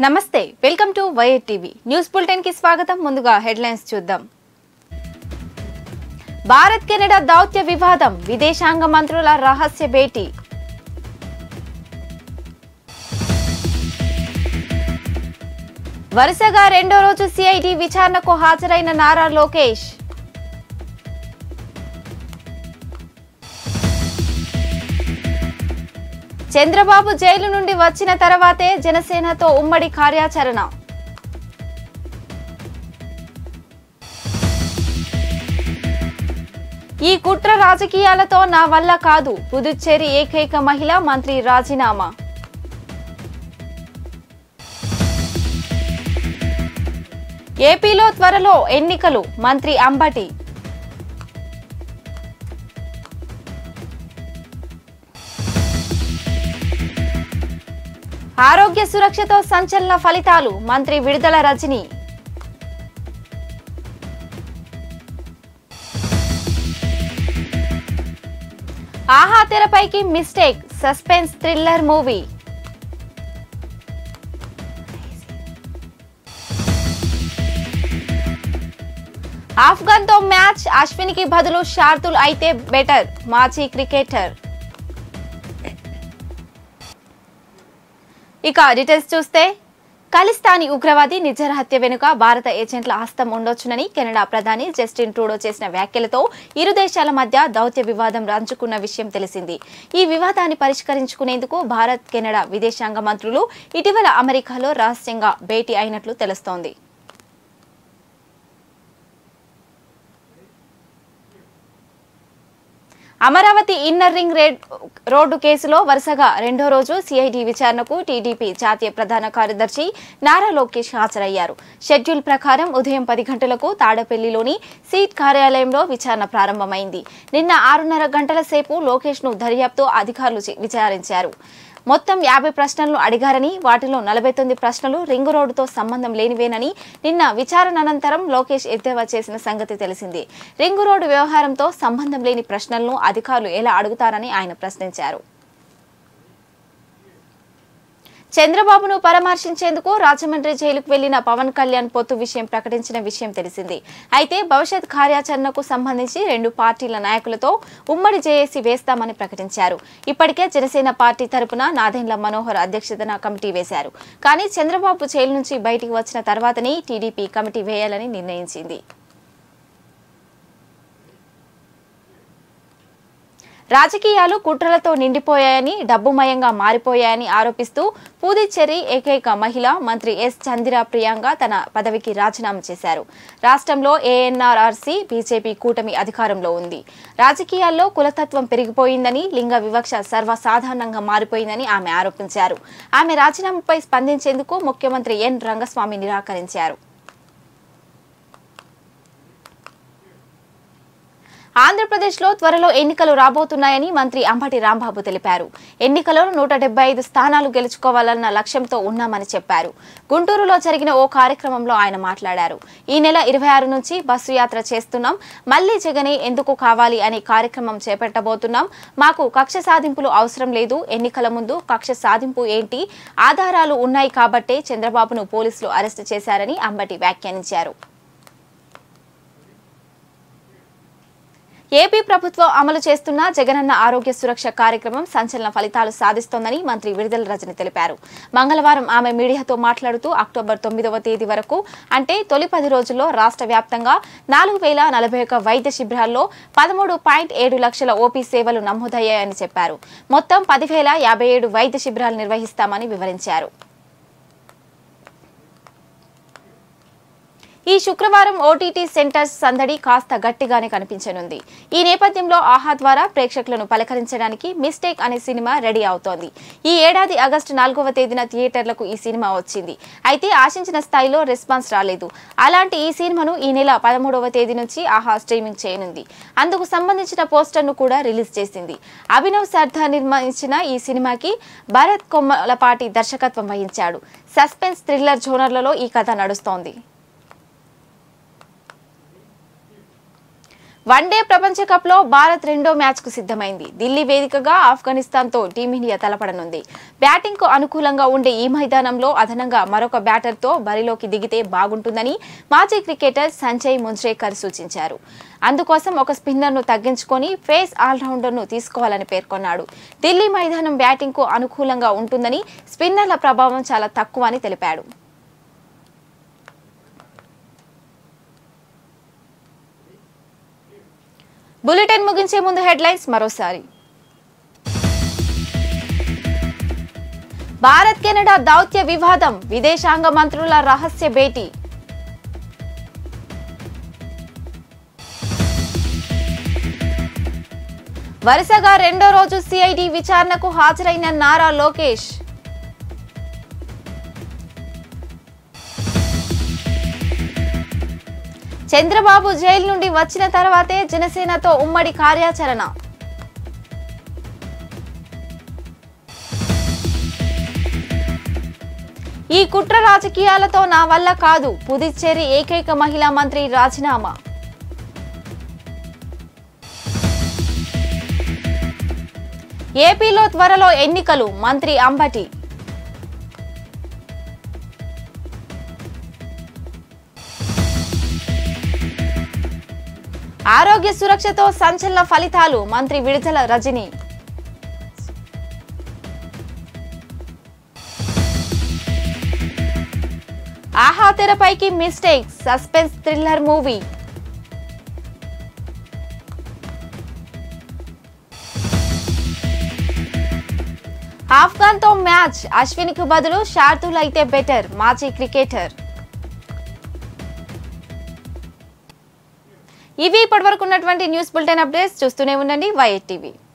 నమస్తే welcome to వైఎట్ TV news bulletin కి స్వాగతం ముందుగా హెడ్లైన్స్ చూద్దాం భారత్ కెనడా దౌత్య వివాదం విదేశాంగ మంత్రుల రహస్య భేటీ వరుసగా రెండో రోజు సిఐడి విచారణకు హాజరైన నారా లోకేష్ చంద్రబాబు జైలు నుండి వచ్చిన తర్వాతే జనసేనతో ఉమ్మడి కార్యాచరణ ఈ కుట్ర రాజకీయాలతో నా వల్ల కాదు పుదుచ్చేరి ఏకైక మహిళ మంత్రి రాజీనామా ఏపీలో త్వరలో ఎన్నికలు మంత్రి అంబటి ఆరోగ్య సురక్షతో సంచలన ఫలితాలు మంత్రి విడుదల రజని ఆహా తెరపైకి mistake suspense thriller movie Afghan తో మ్యాచ్ అశ్వినికి బదులు షార్దుల్ అయితే బెటర్ మాజీ క్రికెటర్ ఇక డీటెయిల్స్ చూస్తే ఖలిస్తానీ ఉగ్రవాది నిజర్ హత్య వెనుక భారత ఏజెంట్ల హస్తం ఉండొచ్చునని కెనడా ప్రధాని జస్టిన్ ట్రూడో చేసిన వ్యాఖ్యలతో ఇరు దేశాల మధ్య దౌత్య వివాదం రంచుకున్న విషయం తెలిసింది ఈ వివాదాన్ని పరిష్కరించుకునేందుకు భారత్ కెనడా విదేశాంగ మంత్రులు ఇటీవల అమెరికాలో రహస్యంగా భేటీ అయినట్లు తెలుస్తోంది అమరావతి ఇన్నర్ రింగ్ రేడ్- రోడ్డు కేసులో వరుసగా రెండో రోజు సిఐడి విచారణకు టీడీపీ జాతీయ ప్రధాన కార్యదర్శి నారా లోకేష్ హాజరయ్యారు షెడ్యూల్ ప్రకారం ఉదయం పది గంటలకు తాడపల్లిలోని సీట్ కార్యాలయంలో విచారణ ప్రారంభమైంది నిన్న ఆరున్నర గంటల సేపు లోకేష్ ను దర్యాప్తు అధికారులు చి- విచారించారు మొత్తం యాభై ప్రశ్నలను అడిగారని వాటిలో నలభై తొమ్మిది ప్రశ్నలు రింగు రోడ్డుతో సంబంధం లేనివేనని నిన్న విచారణ అనంతరం లోకేష్ ఎద్దేవా చేసిన సంగతి తెలిసింది రింగు రోడ్డు వ్యవహారంతో సంబంధం లేని ప్రశ్నలను అధికారులు ఎలా అడుగుతారని ఆయన ప్రశ్నించారు చంద్రబాబును పరామర్శించేందుకు రాజమండ్రి జైలుకు వెళ్లిన పవన్ కళ్యాణ్ పొత్తు విషయం ప్రకటించిన విషయం తెలిసింది అయితే భవిష్యత్ కార్యాచరణకు సంబంధించి రెండు పార్టీల నాయకులతో ఉమ్మడి జేఏసీ వేస్తామని ప్రకటించారు ఇప్పటికే జనసేన పార్టీ తరపున నాదెండ్ల మనోహర్ అధ్యక్షతన కమిటీ వేశారు కానీ చంద్రబాబు జైలు నుంచి బయటికి వచ్చిన తర్వాతనే టీడీపీ కమిటీ వేయాలని నిర్ణయించింది రాజకీయాలు కుట్రలతో నిండిపోయాయని డబ్బుమయంగా మారిపోయాయని ఆరోపిస్తూ పూదిచ్చేరి ఏకైక మహిళ మంత్రి ఎస్ చందిరా ప్రియాంక తన పదవికి రాజీనామా చేశారు రాష్ట్రంలో ఏఎన్ఆర్ఆర్సీ బీజేపీ కూటమి అధికారంలో ఉంది రాజకీయాల్లో కులతత్వం పెరిగిపోయిందని లింగ వివక్ష సర్వసాధారణంగా మారిపోయిందని ఆమె ఆరోపించారు ఆమె రాజీనామాపై స్పందించేందుకు ముఖ్యమంత్రి ఎన్ రంగస్వామి నిరాకరించారు ఆంధ్రప్రదేశ్లో త్వరలో ఎన్నికలు రాబోతున్నాయని మంత్రి అంబటి రాంబాబు తెలిపారు ఎన్నికలలో నూట డెబ్బై ఐదు స్థానాలు గెలుచుకోవాలన్న లక్ష్యంతో ఉన్నామని చెప్పారు గుంటూరులో జరిగిన ఓ కార్యక్రమంలో ఆయన మాట్లాడారు ఈ నెల ఇరవై ఆరు నుంచి బస్సు యాత్ర చేస్తున్నాం మళ్లీ జగనే ఎందుకు కావాలి అనే కార్యక్రమం చేపట్టబోతున్నాం మాకు కక్ష సాధింపులు అవసరం లేదు ఎన్నికల ముందు కక్ష సాధింపు ఏంటి ఆధారాలు ఉన్నాయి కాబట్టే చంద్రబాబును పోలీసులు అరెస్టు చేశారని అంబటి వ్యాఖ్యానించారు ఏపీ ప్రభుత్వం అమలు చేస్తున్న జగనన్న ఆరోగ్య సురక్ష కార్యక్రమం సంచలన ఫలితాలు సాధిస్తోందని మంత్రి విడుదల రజని తెలిపారు మంగళవారం ఆమె మీడియాతో మాట్లాడుతూ అక్టోబర్ తొమ్మిదవ తేదీ వరకు అంటే తొలి పది రోజుల్లో రాష్ట్ర వ్యాప్తంగా నాలుగు వేల నలభై ఒక్క వైద్య శిబిరాల్లో పదమూడు పాయింట్ ఏడు లక్షల ఓపీ సేవలు నమోదయ్యాయని చెప్పారు మొత్తం పదివేల యాభై ఏడు వైద్య శిబిరాలు నిర్వహిస్తామని వివరించారు ఈ శుక్రవారం ఓటీటీ సెంటర్స్ సందడి కాస్త గట్టిగానే కనిపించనుంది ఈ నేపథ్యంలో ఆహా ద్వారా ప్రేక్షకులను పలకరించడానికి మిస్టేక్ అనే సినిమా రెడీ అవుతోంది ఈ ఏడాది ఆగస్టు నాలుగవ తేదీన థియేటర్లకు ఈ సినిమా వచ్చింది అయితే ఆశించిన స్థాయిలో రెస్పాన్స్ రాలేదు అలాంటి ఈ సినిమాను ఈ నెల పదమూడవ తేదీ నుంచి ఆహా స్ట్రీమింగ్ చేయనుంది అందుకు సంబంధించిన పోస్టర్ను కూడా రిలీజ్ చేసింది అభినవ్ సర్దార్ నిర్మించిన ఈ సినిమాకి భరత్ కొమ్మలపాటి దర్శకత్వం వహించాడు సస్పెన్స్ థ్రిల్లర్ జోనర్లలో ఈ కథ నడుస్తోంది వన్డే ప్రపంచ కప్ లో భారత్ రెండో మ్యాచ్ కు సిద్ధమైంది ఢిల్లీ వేదికగా ఆఫ్ఘనిస్తాన్ తో టీమిండియా తలపడనుంది బ్యాటింగ్ కు అనుకూలంగా ఉండే ఈ మైదానంలో అదనంగా మరొక బ్యాటర్ తో బరిలోకి దిగితే బాగుంటుందని మాజీ క్రికెటర్ సంజయ్ ముంజ్రేకర్ సూచించారు అందుకోసం ఒక స్పిన్నర్ ను తగ్గించుకొని ఫేస్ ఆల్రౌండర్ ను తీసుకోవాలని పేర్కొన్నాడు ఢిల్లీ మైదానం బ్యాటింగ్ కు అనుకూలంగా ఉంటుందని స్పిన్నర్ల ప్రభావం చాలా తక్కువ అని తెలిపాడు బులెటిన్ ముగించే ముందు హెడ్లైన్స్ మరోసారి భారత్ కెనడా దౌత్య వివాదం విదేశాంగ మంత్రుల రహస్య భేటీ వరుసగా రెండో రోజు సిఐడి విచారణకు హాజరైన నారా లోకేష్ చంద్రబాబు జైలు నుండి వచ్చిన తర్వాతే జనసేనతో ఉమ్మడి కార్యాచరణ ఈ కుట్ర రాజకీయాలతో నా వల్ల కాదు పుదుచ్చేరి ఏకైక మహిళా మంత్రి రాజీనామా ఏపీలో త్వరలో ఎన్నికలు మంత్రి అంబటి ఆరోగ్య సురక్షతో సంచలన ఫలితాలు మంత్రి విడుదల రజని ఆహా తెరపైకి mistake suspense thriller movie Afghan తో మ్యాచ్ అశ్విన్కి బదులు శార్దుల్ అయితే బెటర్ మాజీ క్రికెటర్ ఇవి ఇప్పటివరకు ఉన్నటువంటి న్యూస్ బులెటిన్ అప్డేట్స్ చూస్తూనే ఉండండి వైఎట్ టీవీ